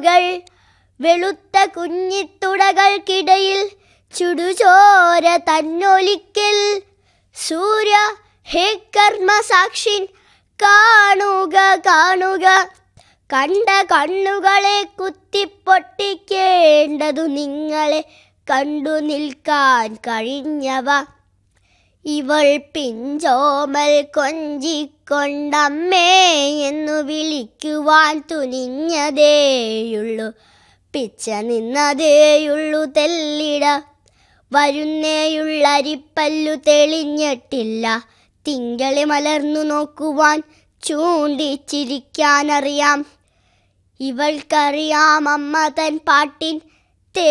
കണ്ണുകൾ വെളുത്ത കുഞ്ഞിത്തുടകൾക്കിടയിൽ ചുടുചോര തന്നൊലിക്കൽ സൂര്യ ഹേ കർമ്മസാക്ഷിൻ കാണുക കാണുക കണ്ട കണ്ണുകളെ കുത്തിപ്പൊട്ടിക്കേണ്ടതു നിങ്ങളെ കണ്ടു നിൽക്കാൻ കഴിഞ്ഞവ ഇവൾ പിഞ്ചോമൽ കൊഞ്ചിക്കൊണ്ടമ്മേ എന്നു വിളിക്കുവാൻ തുനിഞ്ഞതേയുള്ളു പിച്ച നിന്നതേയുള്ളു തെല്ലിട വരുന്നേയുള്ളരിപ്പല്ലു തെളിഞ്ഞിട്ടില്ല തിങ്കളി മലർന്നു നോക്കുവാൻ ചൂണ്ടിച്ചിരിക്കാനറിയാം ഇവൾക്കറിയാം അമ്മ തൻ പാട്ടിൻ